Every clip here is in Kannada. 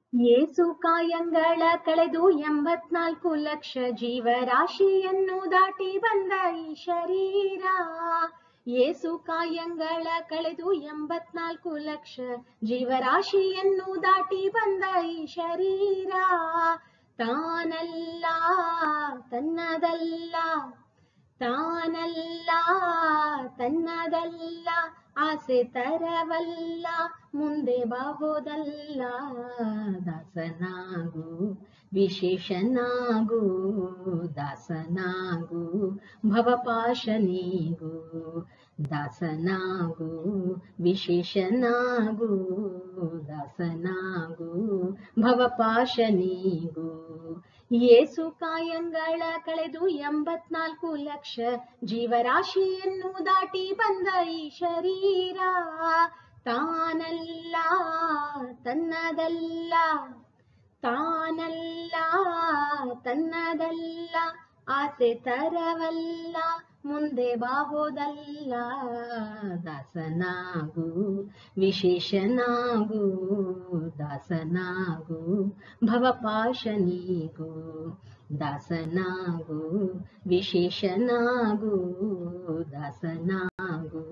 ಏಸು ಕಾಯಂಗಳ ಕಳೆದು ಎಂಬತ್ನಾಲ್ಕು ಲಕ್ಷ ಜೀವರಾಶಿಯನ್ನು ದಾಟಿ ಬಂದ ಈ ಶರೀರ ಏಸು ಕಾಯಂಗಳ ಕಳೆದು ಎಂಬತ್ನಾಲ್ಕು ಲಕ್ಷ ಜೀವರಾಶಿಯನ್ನು ದಾಟಿ ಬಂದ ಈ ಶರೀರ ತಾನಲ್ಲ ತನ್ನದಲ್ಲ ತಾನಲ್ಲ ತನ್ನದಲ್ಲ ಆಸೆ ತರವಲ್ಲ ಮುಂದೆ ಬಾಗೋದಲ್ಲ ದಾಸನಾಗು ವಿಶೇಷನಾಗು ದಾಸನಾಗು ಭವಪಾಶನಿಗೂ ದಾಸನಾಗು ವಿಶೇಷನಾಗು ದಾಸನಾಗು ಭವಪಾಶನಿಗೂ ಏಸು ಕಾಯಂಗಳ ಕಳೆದು ಎಂಬತ್ನಾಲ್ಕು ಲಕ್ಷ ಜೀವರಾಶಿಯನ್ನು ದಾಟಿ ಬಂದ ಈ ಶರೀರ ತಾನಲ್ಲ ತನ್ನದಲ್ಲ ತಾನಲ್ಲ ತನ್ನದಲ್ಲ ಆಸೆ ತರವಲ್ಲ ಮುಂದೆ ಬಾಗೋದಲ್ಲ ದಾಸನಾಗು ವಿಶೇಷನಾಗು ದಾಸನಾಗು ಭವಪಾಶನಿಗೂ ದಾಸನಾಗು ವಿಶೇಷನಾಗು ದಾಸನಾಗು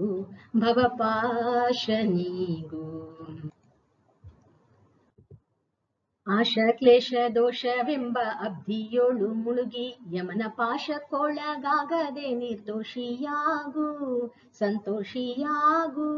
ಭವಪಾಶನಿಗೂ ಆಶ ಕ್ಲೇಶ ದೋಷವೆಂಬ ಅಬ್ಧಿಯೋಳು ಮುಳುಗಿ ಯಮನ ಪಾಶಕ್ಕೊಳಗಾಗದೆ ನಿರ್ದೋಷಿಯಾಗು ಸಂತೋಷಿಯಾಗು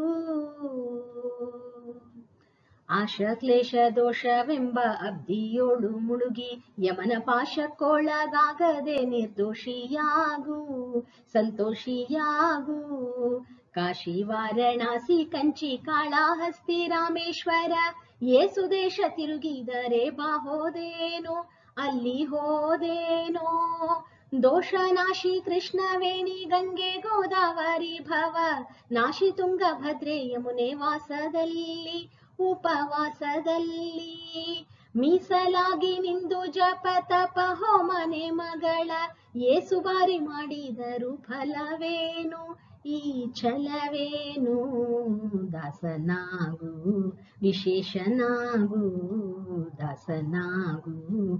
ಆಶ ಕ್ಲೇಶ ದೋಷವೆಂಬ ಅಬ್ಧಿಯೋಳು ಮುಳುಗಿ ಯಮನ ಪಾಶಕ್ಕೊಳಗಾಗದೆ ನಿರ್ದೋಷಿಯಾಗು ಸಂತೋಷಿಯಾಗು ಕಾಶಿ ವಾರಣಾಸಿ ಕಂಚಿ ಕಾಳಹಸ್ತಿ ರಾಮೇಶ್ವರ ಏಸು ದೇಶ ತಿರುಗಿದರೆ ಬಾಹೋದೇನೋ ಅಲ್ಲಿ ಹೋದೇನೋ ದೋಷ ನಾಶಿ ಕೃಷ್ಣವೇಣಿ ಗಂಗೆ ಗೋದಾವರಿ ಭವ ನಾಶಿ ತುಂಗಭದ್ರೆ ಯಮುನೆ ವಾಸದಲ್ಲಿ ಉಪವಾಸದಲ್ಲಿ ಮೀಸಲಾಗಿ ನಿಂದು ಜಪ ತಪ ಹೋಮನೆ ಮಗಳ ಏಸು ಬಾರಿ ಮಾಡಿದರು ಫಲವೇನು ಈ ಛಲವೇನು ದಾಸನಾಗು ವಿಶೇಷನಾಗು ದಾಸನಾಗು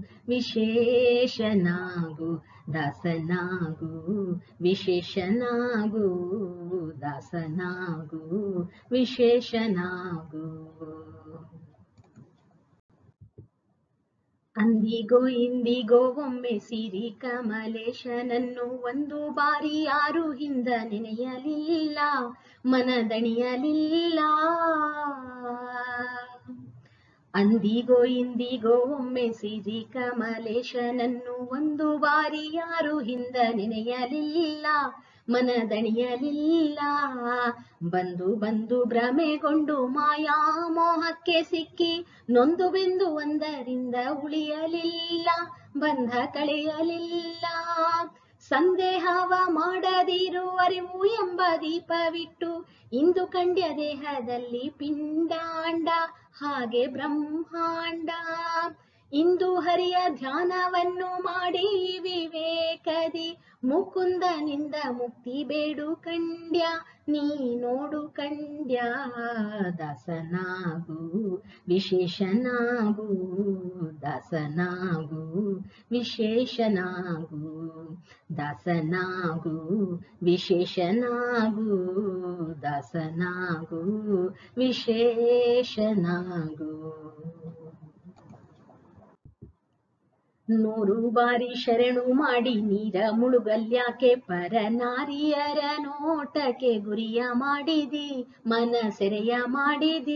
ವಿಶೇಷನಾಗು ದಾಸನಾಗು ವಿಶೇಷನಾಗು ದಾಸನಾಗು ವಿಶೇಷನಾಗು ಅಂದಿಗೋ ಇಂದಿಗೋ ಒಮ್ಮೆ ಸಿರಿ ಕಮಲೇಶನನ್ನು ಒಂದು ಬಾರಿ ಯಾರು ಹಿಂದ ನೆನೆಯಲಿಲ್ಲ ಮನದಣಿಯಲಿಲ್ಲ ಅಂದಿಗೋ ಇಂದಿಗೋ ಒಮ್ಮೆ ಸಿರಿ ಕಮಲೇಶನನ್ನು ಒಂದು ಬಾರಿ ಯಾರು ಹಿಂದ ನೆನೆಯಲಿಲ್ಲ ಮನದಣಿಯಲಿಲ್ಲ ಬಂದು ಬಂದು ಭ್ರಮೆಗೊಂಡು ಮಾಯಾ ಮೋಹಕ್ಕೆ ಸಿಕ್ಕಿ ನೊಂದು ಬೆಂದು ಒಂದರಿಂದ ಉಳಿಯಲಿಲ್ಲ ಬಂಧ ಕಳೆಯಲಿಲ್ಲ ಸಂದೇಹವ ಮಾಡದಿರು ಅರಿವು ಎಂಬ ದೀಪವಿಟ್ಟು ಇಂದು ಕಂಡ್ಯ ದೇಹದಲ್ಲಿ ಪಿಂಡಾಂಡ ಹಾಗೆ ಬ್ರಹ್ಮಾಂಡ ಇಂದು ಹರಿಯ ಧ್ಯಾನವನ್ನು ಮಾಡಿ ವಿವೇಕದಿ ಮುಕುಂದನಿಂದ ಮುಕ್ತಿ ಬೇಡು ಕಂಡ್ಯ ನೀ ನೋಡು ಕಂಡ್ಯ ದಾಸನಾಗು ವಿಶೇಷನಾಗು ದಾಸನಾಗು ವಿಶೇಷನಾಗು ದಾಸನಾಗು ವಿಶೇಷನಾಗು ದಾಸನಾಗು ವಿಶೇಷನಾಗು ನೂರು ಬಾರಿ ಶರಣು ಮಾಡಿ ನೀರ ಮುಳುಗಲ್ಯಾಕೆ ಪರ ನಾರಿಯರ ನೋಟಕ್ಕೆ ಗುರಿಯ ಮಾಡಿದಿ ಮನ ಸೆರೆಯ ಮಾಡಿದಿ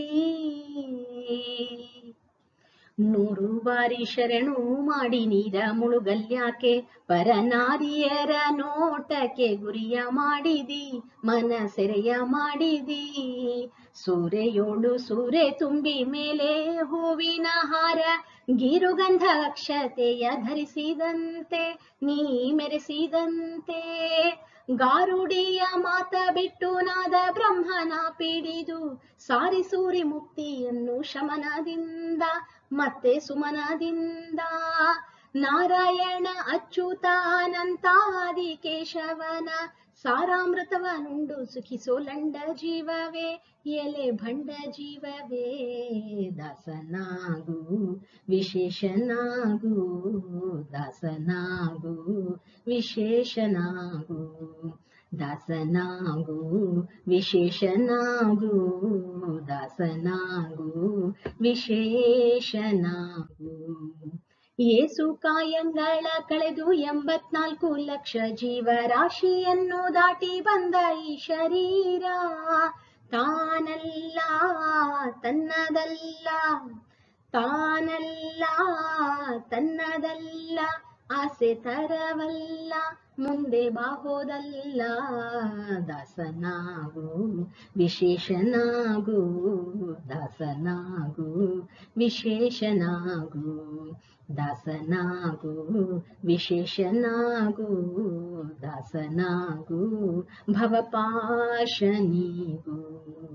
ನೂರು ಬಾರಿ ಶರಣು ಮಾಡಿ ನೀರ ಮುಳುಗಲ್ಯಾಕೆ ಪರ ನಾರಿಯರ ನೋಟಕ್ಕೆ ಗುರಿಯ ಮಾಡಿದಿ ಮನ ಸೆರೆಯ ಮಾಡಿದಿ ಸೂರೆಯೋಳು ಸೂರೆ ತುಂಬಿ ಮೇಲೆ ಹೂವಿನ ಹಾರ ಗೀರುಗಂಧ ಅಕ್ಷತೆಯ ಧರಿಸಿದಂತೆ ನೀ ಮೆರೆಸಿದಂತೆ ಗಾರುಡಿಯ ಮಾತ ಬಿಟ್ಟು ನಾದ ಬ್ರಹ್ಮನ ಪಿಡಿದು ಸಾರಿಸೂರಿ ಮುಕ್ತಿಯನ್ನು ಶಮನದಿಂದ ಮತ್ತೆ ಸುಮನದಿಂದ ನಾರಾಯಣ ಅಚ್ಯುತ ಅನಂತಾದಿ ಕೇಶವನ ಸಾರಾಮೃತವ ನುಂಡು ಸುಖಿಸೋಲಂಡ ಜೀವವೇ ಎಲೆ ಭಂಡ ಜೀವವೇ ದಾಸನಾಗು ವಿಶೇಷನಾಗು ದಾಸನಾಗು ವಿಶೇಷನಾಗು ದಾಸನಾಗು ವಿಶೇಷನಾಗು ದಾಸನಾಗು ವಿಶೇಷನಾಗು ಏಸು ಕಾಯಂಗಳ ಕಳೆದು ಎಂಬತ್ನಾಲ್ಕು ಲಕ್ಷ ಜೀವರಾಶಿಯನ್ನು ದಾಟಿ ಬಂದ ಈ ಶರೀರ ತಾನಲ್ಲ ತನ್ನದಲ್ಲ ತಾನಲ್ಲ ತನ್ನದಲ್ಲ ಆಸೆ ತರವಲ್ಲ ಮುಂದೆ ಬಾಹೋದಲ್ಲ ದಾಸನಾಗು ವಿಶೇಷನಾಗು ದಾಸನಾಗು ವಿಶೇಷನಾಗು ದಾಸನಾಗು ವಿಶೇಷನಾಗು ದಾಸನಾಗು ಭವಪಾಶ ನೀಗು